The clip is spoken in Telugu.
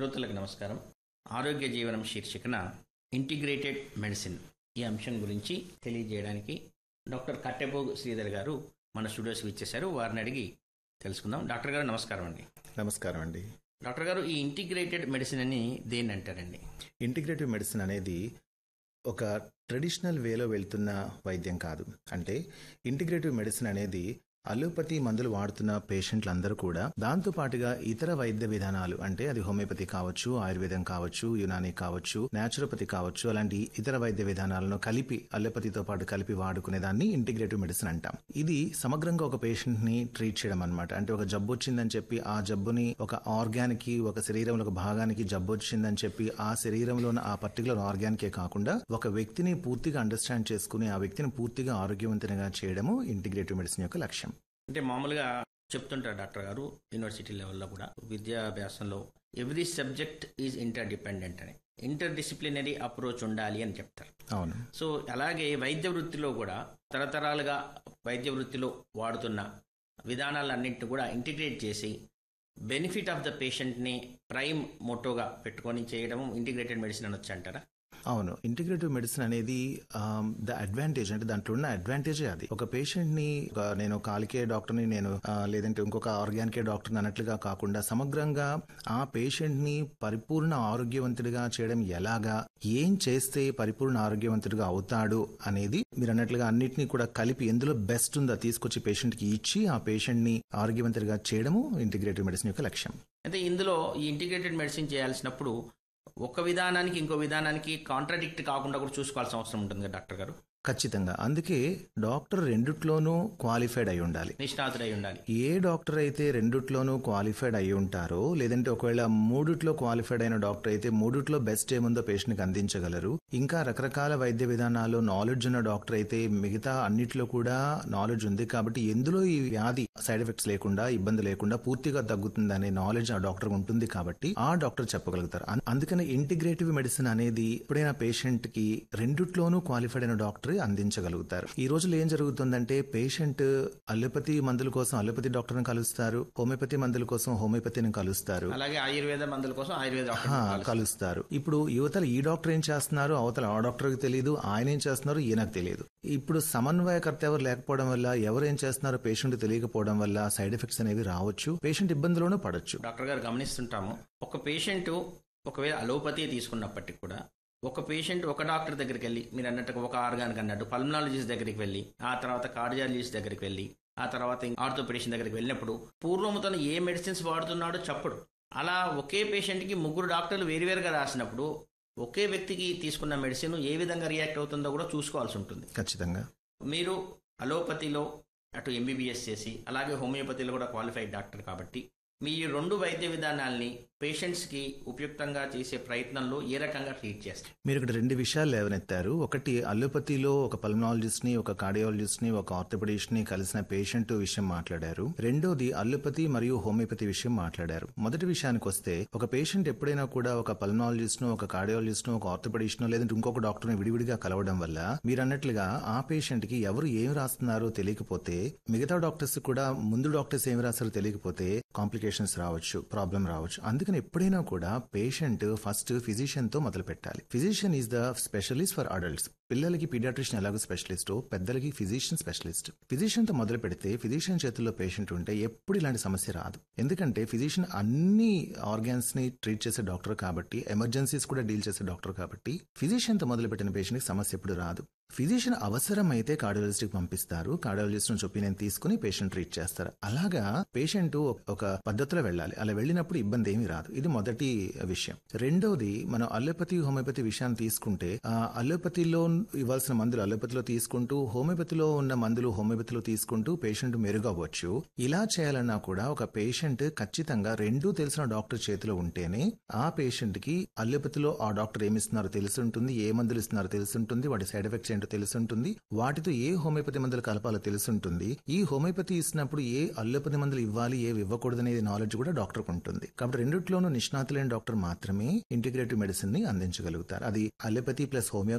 శ్రోతలకు నమస్కారం ఆరోగ్య జీవనం శీర్షికన ఇంటిగ్రేటెడ్ మెడిసిన్ ఈ అంశం గురించి తెలియజేయడానికి డాక్టర్ కట్టెపోగు శ్రీధర్ గారు మన స్టూడియోస్కి ఇచ్చేశారు వారిని అడిగి తెలుసుకుందాం డాక్టర్ గారు నమస్కారం అండి నమస్కారం అండి డాక్టర్ గారు ఈ ఇంటిగ్రేటెడ్ మెడిసిన్ అని దేన్ని అంటారండి ఇంటిగ్రేటివ్ మెడిసిన్ అనేది ఒక ట్రెడిషనల్ వేలో వెళ్తున్న వైద్యం కాదు అంటే ఇంటిగ్రేటివ్ మెడిసిన్ అనేది అలోపతి మందులు వాడుతున్న పేషెంట్లందరూ కూడా దాంతో పాటుగా ఇతర వైద్య విధానాలు అంటే అది హోమియోపతి కావచ్చు ఆయుర్వేదం కావచ్చు యునాని కావచ్చు నాచురోపతి కావచ్చు అలాంటి ఇతర వైద్య విధానాలను కలిపి అలోపతితో పాటు కలిపి వాడుకునే దాన్ని ఇంటిగ్రేటివ్ మెడిసిన్ అంటాం ఇది సమగ్రంగా ఒక పేషెంట్ ని ట్రీట్ చేయడం అనమాట అంటే ఒక జబ్బు వచ్చిందని చెప్పి ఆ జబ్బుని ఒక ఆర్గానికి ఒక శరీరంలో ఒక భాగానికి జబ్బు వచ్చిందని చెప్పి ఆ శరీరంలో ఉన్న ఆ పర్టికులర్ ఆర్గానికే కాకుండా ఒక వ్యక్తిని పూర్తిగా అండర్స్టాండ్ చేసుకుని ఆ వ్యక్తిని పూర్తిగా ఆరోగ్యవంతంగా చేయడము ఇంటిగ్రేటివ్ మెడిసిన్ యొక్క లక్ష్యం అంటే మామూలుగా చెప్తుంటారు డాక్టర్ గారు యూనివర్సిటీ లెవెల్లో కూడా విద్యాభ్యాసంలో every subject is interdependent అని ఇంటర్ డిసిప్లినరీ అప్రోచ్ ఉండాలి అని చెప్తారు అవును సో అలాగే వైద్య వృత్తిలో కూడా తరతరాలుగా వైద్య వృత్తిలో వాడుతున్న విధానాలన్నింటినీ కూడా ఇంటిగ్రేట్ చేసి బెనిఫిట్ ఆఫ్ ద పేషెంట్ని ప్రైమ్ మోటోగా పెట్టుకొని చేయడం ఇంటిగ్రేటెడ్ మెడిసిన్ అనొచ్చు అంటారా అవును ఇంటిగ్రేటివ్ మెడిసిన్ అనేది ద అడ్వాంటేజ్ అంటే దాంట్లో ఉన్న అడ్వాంటేజే అది ఒక పేషెంట్ ని ఒక నేను కాలికే డాక్టర్ని నేను ఆ, లేదంటే ఇంకొక ఆర్గానికే డాక్టర్ అన్నట్లుగా కాకుండా సమగ్రంగా ఆ పేషెంట్ ని పరిపూర్ణ ఆరోగ్యవంతుడిగా చేయడం ఎలాగా ఏం చేస్తే పరిపూర్ణ ఆరోగ్యవంతుడిగా అవుతాడు అనేది మీరు అన్నట్లుగా అన్నిటినీ కూడా కలిపి ఎందులో బెస్ట్ ఉందో తీసుకొచ్చి పేషెంట్ కి ఇచ్చి ఆ పేషెంట్ ని ఆరోగ్యవంతుడిగా చేయడము ఇంటిగ్రేటివ్ మెడిసిన్ యొక్క లక్ష్యం అయితే ఇందులో ఈ ఇంటిగ్రేటెడ్ మెడిసిన్ చేయాల్సినప్పుడు ఒక విధానానికి ఇంకో విధానానికి కాంట్రాడిక్ట్ కాకుండా కూడా చూసుకోవాల్సిన అవసరం ఉంటుంది కదా డాక్టర్ గారు ఖచ్చితంగా అందుకే డాక్టర్ రెండిట్లోనూ క్వాలిఫైడ్ అయి ఉండాలి నిష్ణాతుడై ఉండాలి ఏ డాక్టర్ అయితే రెండిట్లోనూ క్వాలిఫైడ్ అయి ఉంటారో లేదంటే ఒకవేళ మూడిట్లో క్వాలిఫైడ్ అయిన డాక్టర్ అయితే మూడిట్లో బెస్ట్ ఏముందో పేషెంట్కి అందించగలరు ఇంకా రకరకాల వైద్య విధానాల్లో నాలెడ్జ్ ఉన్న డాక్టర్ అయితే మిగతా అన్నిట్లో కూడా నాలెడ్జ్ ఉంది కాబట్టి ఎందులో ఈ వ్యాధి సైడ్ ఎఫెక్ట్స్ లేకుండా ఇబ్బంది లేకుండా పూర్తిగా తగ్గుతుంది అనే నాలెడ్జ్ ఆ డాక్టర్ ఉంటుంది కాబట్టి ఆ డాక్టర్ చెప్పగలుగుతారు అన్- అందుకని ఇంటిగ్రేటివ్ మెడిసిన్ అనేది ఎప్పుడైనా పేషెంట్ కి రెండిట్లోనూ క్వాలిఫైడ్ అయిన డాక్టర్ అందించగలుగుతారు ఈ రోజుల్లో ఏం జరుగుతుందంటే పేషెంట్ అలోపతి మందుల కోసం అలోపతి డాక్టర్ని కలుస్తారు హోమియోపతి మందుల కోసం హోమియోపతిని కలుస్తారు అలాగే ఆయుర్వేద మందుల కోసం ఆయుర్వేద డాక్టర్ ఆ, కలుస్తారు ఇప్పుడు యువతలు ఈ డాక్టర్ ఏం చేస్తున్నారు అవతల ఆ డాక్టర్కి తెలియదు ఆయన ఏం చేస్తున్నారు ఈయనకు తెలియదు ఇప్పుడు సమన్వయకర్త ఎవరు లేకపోవడం వల్ల ఎవరు ఏం చేస్తున్నారో పేషెంట్ తెలియకపోవడం వల్ల సైడ్ ఎఫెక్ట్స్ అనేవి రావచ్చు పేషెంట్ ఇబ్బందులోనూ పడొచ్చు డాక్టర్ గారు గమనిస్తుంటాము ఒక పేషెంట్ ఒకవేళ అలోపతి తీసుకున్నప్పటికీ కూడా ఒక పేషెంట్ ఒక డాక్టర్ దగ్గరికి వెళ్ళి మీరు అన్నట్టుగా ఒక ఆర్గానిక్ అన్నట్టు పల్మనాలజిస్ట్ దగ్గరికి వెళ్ళి ఆ తర్వాత కార్డియాలజిస్ట్ దగ్గరికి వెళ్ళి ఆ తర్వాత ఆర్థోపెడిషన్ దగ్గరికి వెళ్ళినప్పుడు పూర్వము తను ఏ మెడిసిన్స్ వాడుతున్నాడో చెప్పడు అలా ఒకే పేషెంట్కి ముగ్గురు డాక్టర్లు వేరువేరుగా రాసినప్పుడు ఒకే వ్యక్తికి తీసుకున్న మెడిసిన్ ఏ విధంగా రియాక్ట్ అవుతుందో కూడా చూసుకోవాల్సి ఉంటుంది ఖచ్చితంగా మీరు అలోపతిలో అటు ఎంబీబీఎస్ చేసి అలాగే హోమియోపతిలో కూడా క్వాలిఫైడ్ డాక్టర్ కాబట్టి మీ ఈ రెండు వైద్య విధానాల్ని పేషెంట్స్కి ఉపయుక్తంగా చేసే ప్రయత్నంలో ఏ రకంగా ట్రీట్ చేస్తారు మీరు ఇక్కడ రెండు విషయాలు లేవనెత్తారు ఒకటి అలోపతిలో ఒక పల్మనాలజిస్ట్ ని ఒక కార్డియాలజిస్ట్ ని ఒక ఆర్థోపెడిస్ట్ ని కలిసిన పేషెంట్ విషయం మాట్లాడారు రెండోది అలోపతి మరియు హోమియోపతి విషయం మాట్లాడారు మొదటి విషయానికి వస్తే ఒక పేషెంట్ ఎప్పుడైనా కూడా ఒక పల్మనాలజిస్ట్ ను ఒక కార్డియాలజిస్ట్ ను ఒక ఆర్థోపెడిస్ట్ ను లేదంటే ఇంకొక డాక్టర్ ని విడివిడిగా కలవడం వల్ల మీరు అన్నట్లుగా ఆ పేషెంట్ కి ఎవరు ఏం రాస్తున్నారో తెలియకపోతే మిగతా డాక్టర్స్ కూడా ముందు డాక్టర్స్ ఏం రాస్తారో తెలియకపోతే కాంప్లికేషన్స్ రావచ్చు ప్రాబ్లం రావచ్చు అందుకని ఎప్పుడైనా కూడా పేషెంట్ ఫస్ట్ ఫిజిషియన్ తో మొదలు పెట్టాలి physician is the specialist for adults పిల్లలకి పీడియాట్రిషియన్ ఎలాగో స్పెషలిస్ట్ పెద్దలకి ఫిజిషియన్ స్పెషలిస్ట్ ఫిజిషియన్ తో మొదలు పెడితే ఫిజిషియన్ చేతుల్లో పేషెంట్ ఉంటే ఎప్పుడు ఇలాంటి సమస్య రాదు ఎందుకంటే ఫిజిషియన్ అన్ని ఆర్గాన్స్ ని ట్రీట్ చేసే డాక్టర్ కాబట్టి ఎమర్జెన్సీస్ కూడా డీల్ చేసే డాక్టర్ కాబట్టి ఫిజిషియన్ తో మొదలు పెట్టిన పేషెంట్ కి సమస్య ఎప్పుడు రాదు ఫిజిషియన్ అవసరం అయితే కార్డియాలజిస్ట్ కి పంపిస్తారు కార్డియాలజిస్ట్ నుంచి ఒపీనియన్ తీసుకుని పేషెంట్ ట్రీట్ చేస్తారు అలాగా పేషెంట్ ఒక పద్ధతిలో వెళ్ళాలి అలా వెళ్ళినప్పుడు ఇబ్బంది ఏమీ రాదు ఇది మొదటి విషయం రెండోది మనం అలోపతి హోమియోపతి విషయాన్ని తీసుకుంటే ఆ అలోపతిలో ఇవ్వాల్సిన మందులు అలోపతిలో తీసుకుంటూ హోమియోపతిలో ఉన్న మందులు హోమియోపతిలో తీసుకుంటూ పేషెంట్ మెరుగవ్వచ్చు ఇలా చేయాలన్నా కూడా ఒక పేషెంట్ ఖచ్చితంగా రెండూ తెలిసిన డాక్టర్ చేతిలో ఉంటేనే ఆ పేషెంట్ కి అలోపతిలో ఆ డాక్టర్ ఏమి ఇస్తున్నారో తెలుసుంటుంది ఏ మందులు ఇస్తున్నారో తెలుసుంటుంది వాటి సైడ్ ఎఫెక్ట్స్ ఏంటో తెలుసుంటుంది వాటితో ఏ హోమియోపతి మందులు కలపాలో తెలుసుంటుంది ఈ హోమియోపతి ఇచ్చినప్పుడు ఏ అల్లోపతి మందులు ఇవ్వాలి ఏ ఇవ్వకూడదు అనేది నాలెడ్జ్ కూడా డాక్టర్కు ఉంటుంది కాబట్టి రెండిట్లోనూ నిష్ణాతులైన డాక్టర్ మాత్రమే ఇంటిగ్రేటివ్ మెడిసిన్ ని అందించగలుగుతారు అది అలోపతి ప్లస్ హోమియో